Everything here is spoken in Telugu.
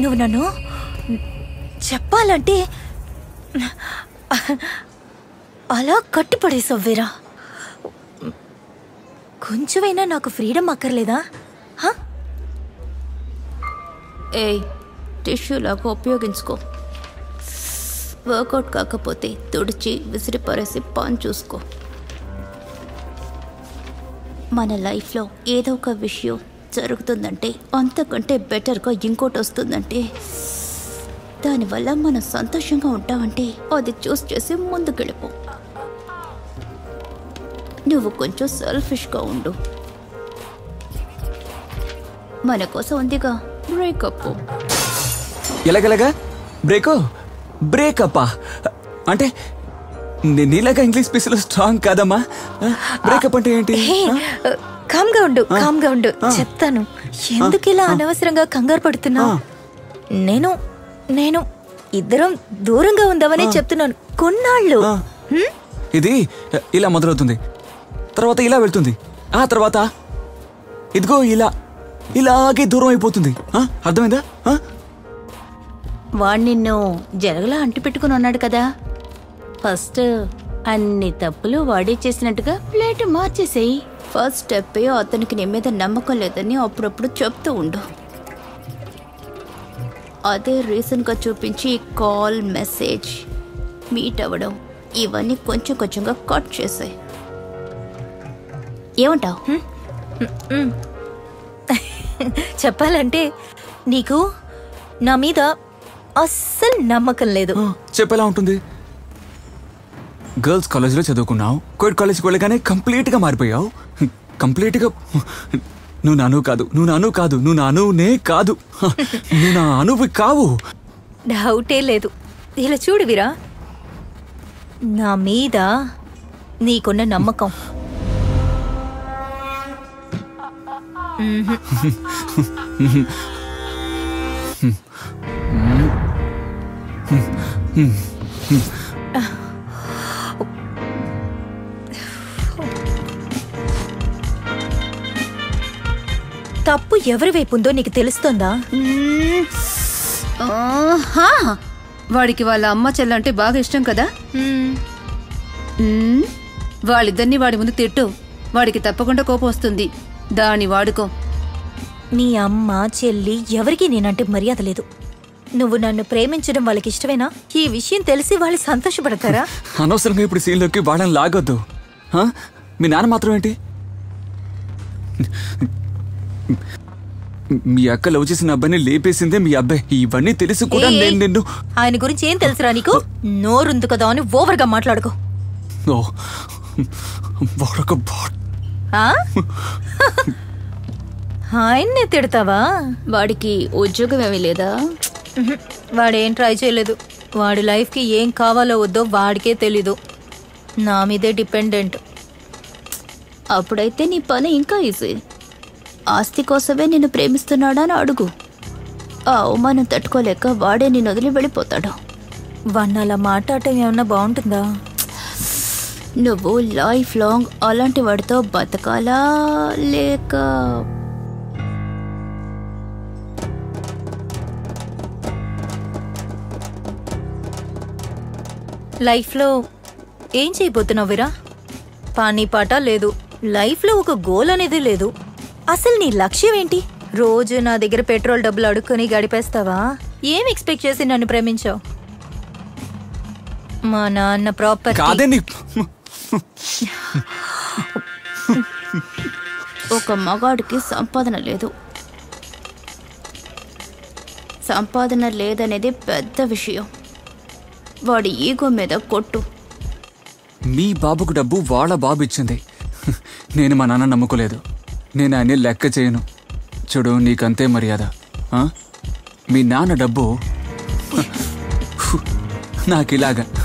నువ్వు నన్ను చెప్పాలంటే అలా కట్టిపడేసావు వీరా కొంచెమైనా నాకు ఫ్రీడమ్ అక్కర్లేదా హా? ఏయ్ టిష్యూ లాగా ఉపయోగించుకో వర్కౌట్ కాకపోతే తుడిచి విసిరి పరేసి పాన్ చూసుకో మన లైఫ్లో ఏదో ఒక విషయం జరుగుతుందంటే అంతకంటే బెటర్గా ఇంకోటి వస్తుందంటే దానివల్ల మనం సంతోషంగా ఉంటామంటే అది చూస్ చేసి ముందుకెళ్ళిపో నువ్వు కొంచెం సెల్ఫిష్గా ఉండు మన కోసం ఉందిగా బ్రేకప్ ఎలాగెలాగా బ్రేకో బ్రేకప్పా అంటే నే- నీలాగా ఇంగ్లీష్ స్పీచ్లో స్ట్రాంగ్ కాదమ్మా బ్రేకప్ అంటే ఏంటి హే, కామ్గా ఉండు కామ్గా ఉండు చెప్తాను ఎందుకు ఇలా అనవసరంగా కంగారు పడుతున్నావు నేను నేను ఇద్దరం దూరంగా ఉందామని చెప్తున్నాను కొన్నాళ్ళు ఆ. ఇది ఇలా మొదలవుతుంది తర్వాత ఇలా వెళ్తుంది ఆ తర్వాత ఇదిగో ఇలా ఇలాగే దూరం అయిపోతుంది ఆ, అర్థమైందా ఆ? వాడు నిన్ను జరగలా అంటి పెట్టుకుని ఉన్నాడు కదా ఫస్ట్ అన్ని తప్పులు వాడే చేసినట్టుగా ప్లేట్ మార్చేసేయి ఫస్ట్ స్టెప్ అతనికి నీ మీద నమ్మకం లేదని అప్పుడప్పుడు చెప్తూ ఉండు అదే రీజన్గా చూపించి కాల్ మెసేజ్ మీట్ అవ్వడం ఇవన్నీ కొంచెం కొంచెంగా కట్ చేసాయి ఏమంటావు చెప్పాలంటే నీకు నా మీద అస్సలు నమ్మకం లేదు ఆ, చెప్పేలా ఉంటుంది గర్ల్స్ కాలేజీలో చదువుకున్నావు కోయిడ్ కాలేజ్కి వెళ్ళగానే కంప్లీట్గా మారిపోయావు కంప్లీట్గా నువ్వు నా అనువు కాదు నువ్వు నా అనువు కాదు నువ్వు నా అనువునే కాదు నువ్వు నా అనువు కావు డౌటే లేదు ఇలా చూడు వీరా నా మీద నీకున్న నమ్మకం తప్పు ఎవరి వైపు ఉందో నీకు తెలుస్తుందా ఆహా! వాడికి వాళ్ళ అమ్మ చెల్లంటే బాగా ఇష్టం కదా మ్మ్. వాళ్ళిద్దరిని వాడి ముందు తిట్టు వాడికి తప్పకుండా కోపం వస్తుంది దాని వాడుకో నీ అమ్మ చెల్లి ఎవరికీ నేనంటే మర్యాద లేదు నువ్వు నన్ను ప్రేమించడం వాళ్ళకి ఇష్టమేనా ఈ విషయం తెలిసి వాళ్ళు సంతోషపడతారా అనవసరంగా ఇప్పుడు సీన్లోకి వాళ్ళని లాగొద్దు ఆ? మీ నాన్న మాత్రం ఏంటి మీ అక్క లవ్ చేసిన అబ్బాయిని లేపేసిందే మీ అబ్బాయి ఇవన్నీ తెలిసి కూడా ఏయ్, నేను నిన్ను ఆయన గురించి ఏం తెలుసురా నీకు నోరుంది కదా అని ఓవర్గా మాట్లాడుకో ఓ వాడొక బాట్ ఆ? ఆయన్నే తిడతావా వాడికి ఉద్యోగం ఏమీ లేదా ఉహు, వాడేం ట్రై చేయలేదు వాడి లైఫ్కి ఏం కావాలో వద్దో వాడికే తెలీదు నా మీదే డిపెండెంట్ అప్పుడైతే నీ పని ఇంకా ఈజీ ఆస్తి కోసమే నిన్ను ప్రేమిస్తున్నాడా అని అడుగు ఆ అవమానం తట్టుకోలేక వాడే నిన్ను వదిలి వెళ్ళిపోతాడు వాడిని అలా మాట్లాడటం ఏమన్నా బాగుంటుందా నువ్వు లైఫ్ లాంగ్ అలాంటి వాడితో బతకాలా లేక లైఫ్లో ఏం చేయబోతున్నావు వీరా పానీ పాట లేదు లైఫ్లో ఒక గోల్ అనేది లేదు అసలు నీ లక్ష్యం ఏంటి రోజు నా దగ్గర పెట్రోల్ డబ్బులు అడుక్కొని గడిపేస్తావా ఏం ఎక్స్పెక్ట్ చేసి నన్ను ప్రేమించావు మా నాన్న ప్రాపర్టీ కాదే నీ ఒక మగాడికి సంపాదన లేదు సంపాదన లేదనేది పెద్ద విషయం వాడి ఈగో మీద కొట్టు మీ బాబుకు డబ్బు వాళ్ళ బాబు ఇచ్చింది నేను మా నాన్న నమ్ముకోలేదు నేను ఆయన్ని లెక్క చేయను చూడు నీకంతే మర్యాద ఆ? మీ నాన్న డబ్బు నాకు ఇలాగా